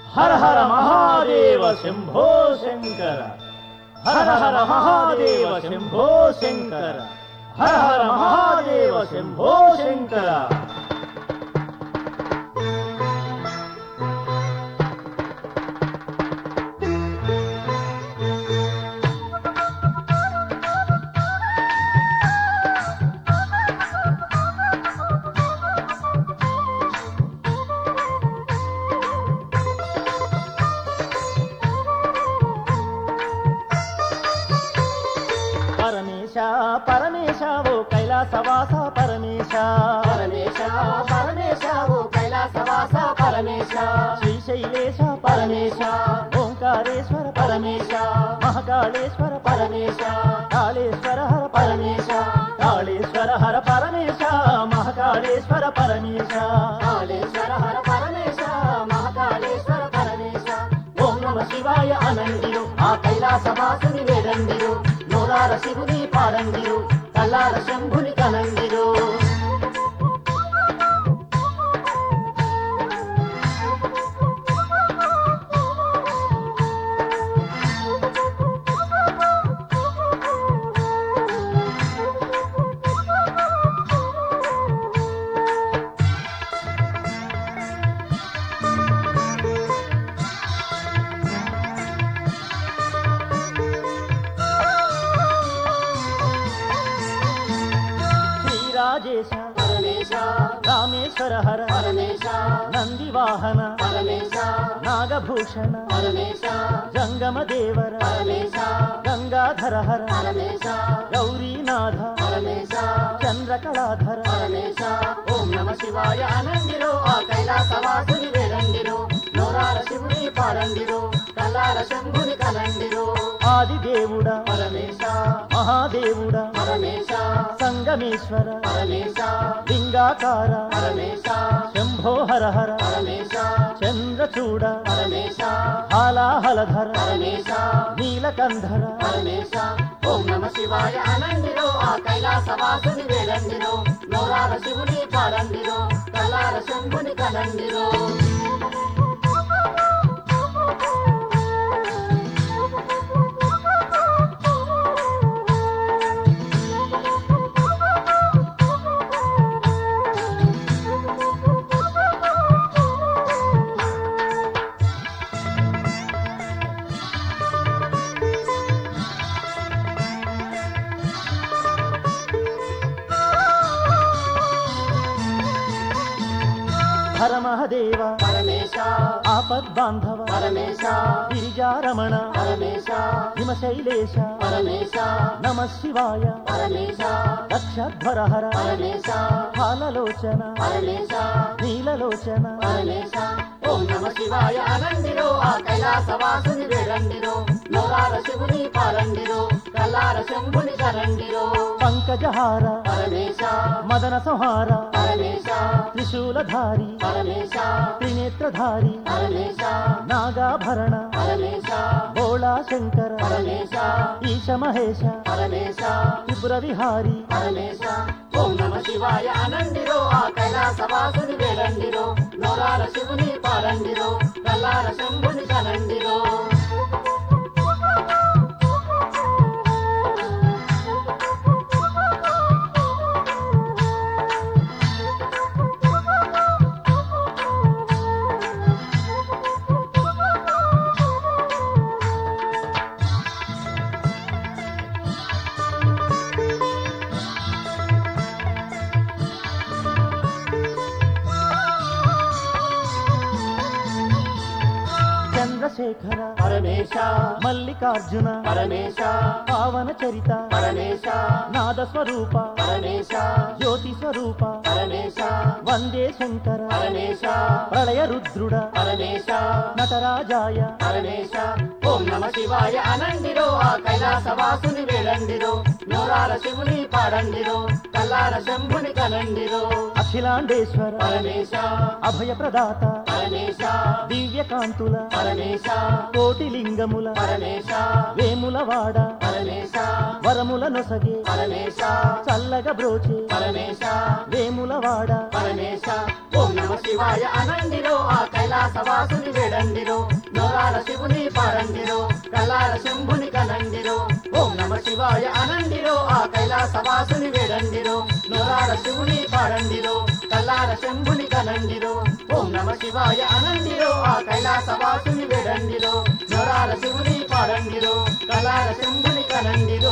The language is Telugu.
హర హర మహాదేవ శంభో శంకర హర హర మహాదేవ శంభో శంకర హర హర మహాదేవ శంభో శంకర పరమేశ పరమేశ ఓ కైలాసవాస పరమేశ పరమేశ పరమేశ ఓ కైలాసవాస పరమేశ శ్రీశైలేశ పరమేశ ఓంకారేశ్వర పరమేశ మహాకాళేశ్వర పరమేశ కాళేశ్వర హర పరమేశ కాళేశ్వర హర పరమేశ మహాకాళేశ్వర పరమేశ కాళేశ్వర హర పరమేశ మహాకాళేశ్వర పరమేశ ఓం నమ శివాయ అనండిరు ఆ కైలాసవాసుని వేడండిరు నోరార శివుని పాడండిరు కల్లార శంభుని కనండిరు శ్రీరాజేశ పరమేశ రామేశ్వర హర పరమేశ నందివాహన పరమేశ నాగభూషణ పరమేశ జంగమ దేవర పరమేశ గంగాధర హర పరమేశ గౌరీనాథ పరమేశ చంద్రకళాధర పరమేశ ఓం నమ శివాయ అనండిరు ఆ కైలాసవాసుని వేడండిరు నోరార శివుని పాడండిరు కల్లార శంభుని కనండిరు ఆదిదేవుడ పరమేశ మహాదేవుడ పరమేశ సంగమేశ్వర పరమేశ లింగాకార పరమేశ శంభో హర హర పరమేశ చంద్రచూడ పరమేశ హాలాహలధర పరమేశ నీలకంధర పరమేశ ఓం నమ శివాయ అనండిరు ఆ కైలాసవాసుని వేడండిరు నోరార శివుని పాడండిరు కల్లార శంభుని కనండిరు హర మహదేవ పరమేశ ఆపద్బాంధవ పరమేశ గిరిజారమణ పరమేశ హిమశైలేశ పరమేశ నమ శివాయ పరమేశ దక్షధ్వర హర పరమేశ హాలలోచన పరమేశ నీలలోచన పరమేశ ఓం నమ శివాయ అనండిరు ఆ కైలాసవాసుని వేడండిరు నోరార శివుని పాడండిరు కల్లార శంభుని కరండిరు పంకజహార పరమేశ మదన సంహార పరమేశ త్రిశూలధారి పరమేశ త్రినేత్రధారి పరమేశ నాగాభరణ పరమేశ భోళా శంకర పరమేశ ఈశ మహేశ పరమేశ త్రిపుర విహారి పరమేశ ఓం నమ శివాయ అనండిరు ఆ కైలాసవాసుని వేడండిరు నోరార శివుని పాడండిరు కల్లార శంభుని కనండిరు చంద్రశేఖర పరమేశ మల్లికార్జున పరమేశ పావన చరిత పరమేశ నాద స్వరూప పరమేశ జ్యోతి స్వరూప పరమేశ వందే శంకర పరమేశ ప్రళయ రుద్రుడ పరమేశ నటరాజాయ పరమేశ ఓం నమ శివాయ అనండిరో ఆ కైలాసవాసుని వేడండిరో నోరాల శివుని పాడండిరో కల్లార శంభుని కనండిరో అఖిలాండేశ్వర పరమేశ అభయ ప్రదాత పరమేశ దివ్యకాంతుల పరమేశ కోటి లింగముల పరమేశ వేములవాడ పరమేశ వరముల నొసగే పరమేశ చల్లగ బ్రోచే పరమేశ వేములవాడ పరమేశ ఓం నమ శివాయ అనండిరో ఆ కైలాస కైలాసవాసుని వేడండిరో నోరాల శివుని పాడండిరో కల్లార శంభుని కనండిరో ఓం నమ శివాయ అనండిరో ఆ కైలాసవాసుని వేడండిరో నోరాల శివుని పాడండిరో కల్లార శంభుని కనండిరో ఓం నమ శివాయ అనండిరో ఆ కైలాసవాసుని వేడండిరో నోరాల శివుని పాడండిరో కల్లార శంభుని కనండిరో